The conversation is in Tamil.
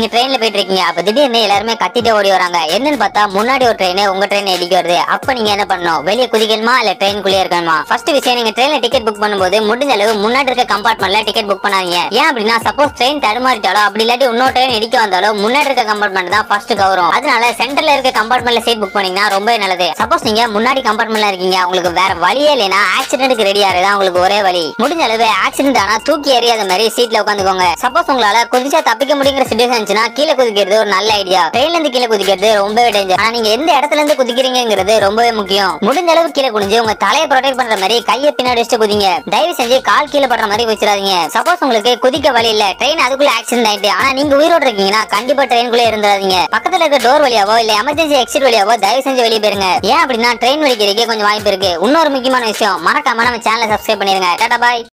நீங்க ட்ரெயின்ல போயிட்டு இருக்கீங்க அப்ப திடீர்னு எல்லாருமே கத்திட்டே ஓடி வராங்க என்னன்னு பார்த்தா முன்னாடி ஒரு ட்ரெயின் உங்க ட்ரெயின் இடிக்க வருது அப்ப நீங்க என்ன பண்ணணும் வெளியே குதிக்கணுமா இல்ல ட்ரெயின்குள்ளே இருக்கணுமா ஃபர்ஸ்ட் விஷயம் நீங்க ட்ரெயின்ல டிக்கெட் புக் பண்ணும்போது முடிஞ்ச அளவு முன்னாடி இருக்க கம்பார்ட்மெண்ட்ல டிக்கெட் புக் பண்ணாதீங்க ஏன் அப்படின்னா சப்போஸ் ட்ரெயின் தடுமாறிட்டாலோ அப்படி இல்லாட்டி இன்னொரு ட்ரெயின் இடிக்க வந்தாலோ முன்னாடி இருக்க கம்பார்ட்மெண்ட் தான் ஃபர்ஸ்ட் கவரும் அதனால சென்டர்ல இருக்க கம்பார்ட்மெண்ட்ல சீட் புக் பண்ணீங்கன்னா ரொம்ப நல்லது சப்போஸ் நீங்க முன்னாடி கம்பார்ட்மெண்ட்ல இருக்கீங்க உங்களுக்கு வேற வழியே இல்லைன்னா ஆக்சிடென்ட்க்கு ரெடி ஆறதா உங்களுக்கு ஒரே வழி முடிஞ்ச அளவு ஆக்சிடென்ட் ஆனா தூக்கி எறியாத மாதிரி சீட்ல உட்காந்துக்கோங்க சப்போஸ் உங்களால குதிச்சா தப்பிக்க முடியுங்கிற சுச்சுவேஷன் இருந்துச்சுன்னா கீழே குதிக்கிறது ஒரு நல்ல ஐடியா ட்ரெயின்ல இருந்து கீழே குதிக்கிறது ரொம்பவே டேஞ்சர் ஆனா நீங்க எந்த இடத்துல இருந்து குதிக்கிறீங்கிறது ரொம்பவே முக்கியம் முடிஞ்ச அளவு கீழே குனிஞ்சு உங்க தலையை ப்ரொடெக்ட் பண்ற மாதிரி கையை பின்னாடி வச்சு குதிங்க தயவு செஞ்சு கால் கீழே படுற மாதிரி குதிச்சிடாதீங்க சப்போஸ் உங்களுக்கு குதிக்க வழி இல்ல ட்ரெயின் அதுக்குள்ள ஆக்சிடென்ட் ஆயிட்டு ஆனா நீங்க உயிரோட இருக்கீங்கன்னா கண்டிப்பா ட்ரெயின்குள்ளே இருந்துடாதீங்க பக்கத்துல இருக்க டோர் வழியாவோ இல்ல எமர்ஜென்சி எக்ஸிட் வழியாவோ தயவு செஞ்சு வெளியே போயிருங்க ஏன் அப்படின்னா ட்ரெயின் வலிக்கிறதுக்கு கொஞ்சம் வாய்ப்பு இருக்கு இன்னொரு முக்கியமான விஷயம் மறக்காம நம்ம சேனலை சப்ஸ்கிரைப் பண்ணிருங்க டாடா பாய்